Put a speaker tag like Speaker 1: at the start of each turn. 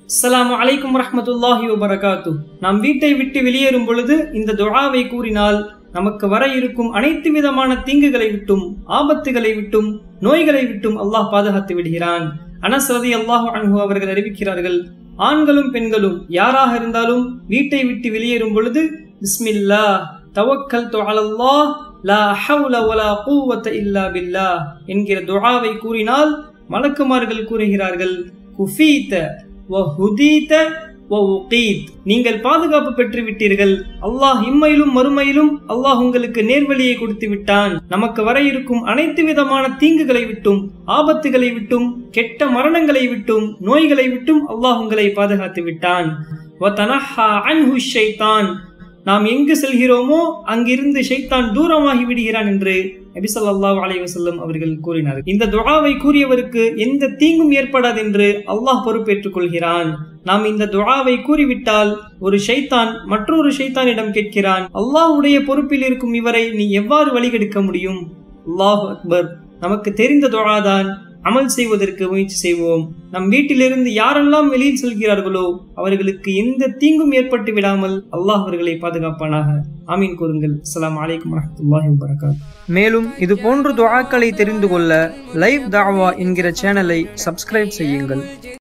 Speaker 1: அஸ்ஸலாமு அலைக்கும் ரஹ்மத்துல்லாஹி வபரகாத்து நாம் வீட்டை விட்டு வெளியேறும் பொழுது இந்த துஆவை கூறினால் நமக்கு வர இருக்கும் அனைத்து விதமான தீங்குகளை விட்டும் ஆபத்துகளை விட்டும் நோய்களை விட்டும் அல்லாஹ் பாதுகாத்து விடுகிறான் அனஸ் ரதி அல்லாஹ் அன்ஹு அவர்கள் அறிவிக்கிறார்கள் ஆண்களும் பெண்களும் யாராக இருந்தாலும் வீட்டை விட்டு வெளியேறும் பொழுது பிஸ்மில்லா தவக்கல் அலல்லாஹ் லா ஹவுல வலா குவத்த இல்லா பில்லா என்கிற துஆவை கூறினால் மலக்குமார்கள் கூறுகிறார்கள் குஃபீத வஹுதீத வஉகீத் நீங்கள் பாதுகாப்பு பெற்று விட்டீர்கள் அல்லாஹ் இம்மையிலும் மறுமையிலும் அல்லாஹ் உங்களுக்கு நேர்வழியை கொடுத்து விட்டான் நமக்கு வர இருக்கும் அனைத்து விதமான தீங்குகளை விட்டும் ஆபத்துகளை விட்டும் கெட்ட மரணங்களை விட்டும் நோய்களை விட்டும் அல்லாஹ் உங்களை பாதுகாத்து விட்டான் வதனஹா அன்ஹு ஷைத்தான் நாம் எங்கு செல்கிறோமோ அங்கிருந்து ஷைத்தான் தூரமாகி விடுகிறான் என்று நபி ஸல்லல்லாஹு அலைஹி வஸல்லம் அவர்கள் கூறினார் இந்த துஆவை கூறியவருக்கு எந்த தீங்கும் ஏற்படாது என்று அல்லாஹ் பொறுப்பேற்றுக் கொள்கிறான் நாம் இந்த துஆவை கூறிவிட்டால் ஒரு ஷைத்தான் மற்றொரு ஷைத்தானிடம் கேட்கிறான் அல்லாஹ்வுடைய பொறுப்பில் இருக்கும் இவரை நீ எவ்வாறு வழிகெடுக்க முடியும் அல்லாஹ் அக்பர் நமக்கு தெரிந்த துஆதான் அமல் செய்வதற்கு முயற்சி செய்வோம் நம் வீட்டிலிருந்து யாரெல்லாம் வெளியில் செல்கிறார்களோ அவர்களுக்கு எந்த தீங்கும் ஏற்பட்டு விடாமல் அல்லாஹ் அவர்களை பாதுகாப்பானாக ஆமீன் கூறுங்கள் அஸ்ஸலாமு அலைக்கும் வரஹ்மத்துல்லாஹி வபரகாத் மேலும் இது போன்ற துஆக்களை தெரிந்து கொள்ள லைவ் தாவா என்கிற சேனலை சப்ஸ்கிரைப் செய்யுங்கள்